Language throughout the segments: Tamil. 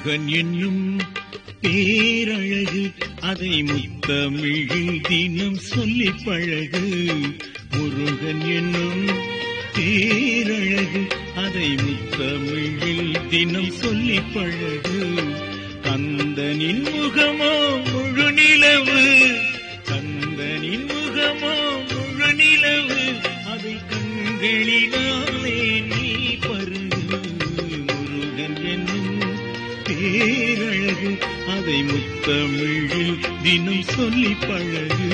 முருகன் என்னும் பேரழகு அதை முத்தமிழில் தினம் சொல்லி பழகு முருகன் என்னும் பேரழகு அதை முத்தமிழில் தினம் சொல்லி பழகு கந்தனின் முகமோ முழு நிலவு கந்தனின் முகமோ முழு நிலவு அதை கண்களினாலே நீ பருகு முருகன் என்னும் பேரழகு அதை முத்தமிழில் தினம் சொல்லி பழகு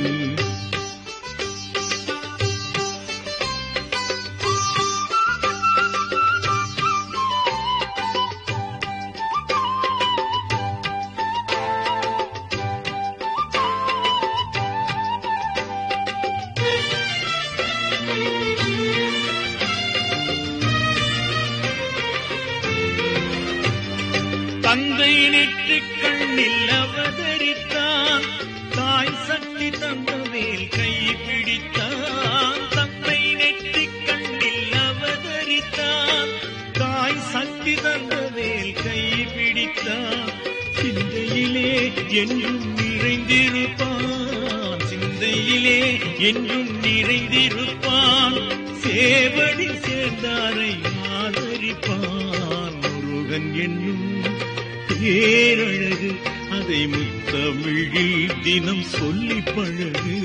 தந்தை நெற்றி கண்ணில் அவதரித்தான் தாய் சக்தி தந்தவேல் கை பிடித்தான் தந்தை நெற்றி கண்ணில் அவதரித்தான் தாய் சக்தி தந்தவேல் கை பிடித்தான் சிந்தையிலே என்றும் நிறைந்திருப்பான் சிந்தையிலே என்றும் நிறைந்திருப்பான் சேவடி சேர்ந்தாரை ஆதரிப்பான் முருகன் என்னும் பேரழகு அதை முத்தமிழில் தினம் சொல்லி பழகு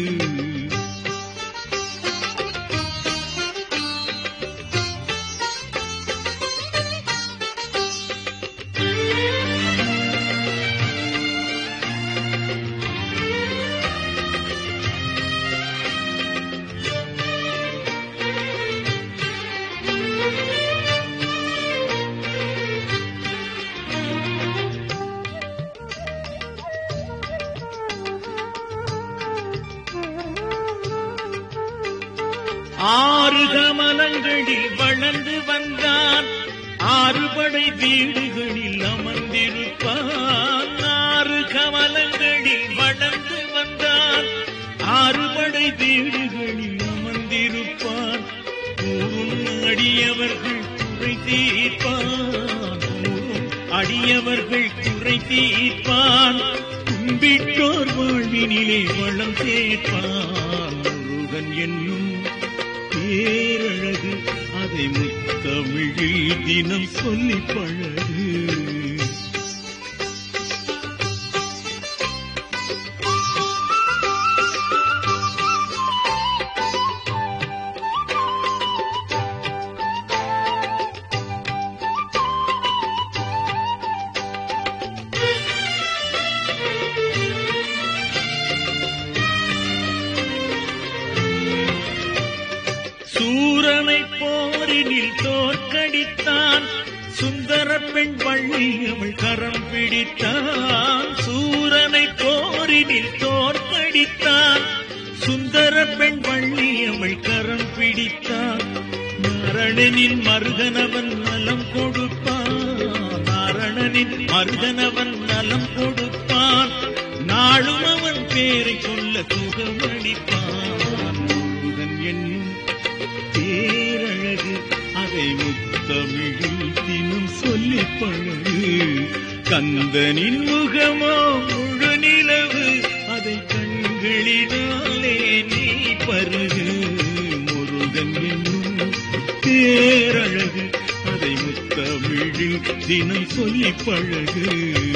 ஆறு கமலங்களில் வளர்ந்து வந்தான் ஆறுபடை வீடுகளில் அமர்ந்திருப்பான் ஆறு கமலங்களில் வளர்ந்து வந்தான் ஆறுபடை வீடுகளில் அமர்ந்திருப்பான் கூறும் அடியவர்கள் குறை தீர்ப்பான் கூறும் அடியவர்கள் குறை தீர்ப்பான் கும்பிட்டோர் வாழ்வினிலே வளம் சேர்ப்பான் முருகன் என்னும் பேரழகு அதை முத்தமிழில் தினம் சொல்லி பழகு சூரனை போரினில் தோற்கடித்தான் சுந்தர பெண் வள்ளி அவள் கரம் பிடித்தான் சூரனை போரினில் தோற்கடித்தான் சுந்தர பெண் வள்ளி அவள் கரம் பிடித்தான் நாரணனின் மருகனவன் நலம் கொடுப்பான் நாரணனின் மருகனவன் நலம் கொடுப்பான் நாளும் அவன் பேரை சொல்ல சுகமளிப்பான் முருகன் என்னும் பேரழகு அதை முத்தமிழில் தினம் சொல்லி பழகு கந்தனின் முகமோ முழு நிலவு அதை கண்களினாலே நீ பருகு முருகன் என்னும் பேரழகு அதை முத்தமிழில் தினம் சொல்லி பழகு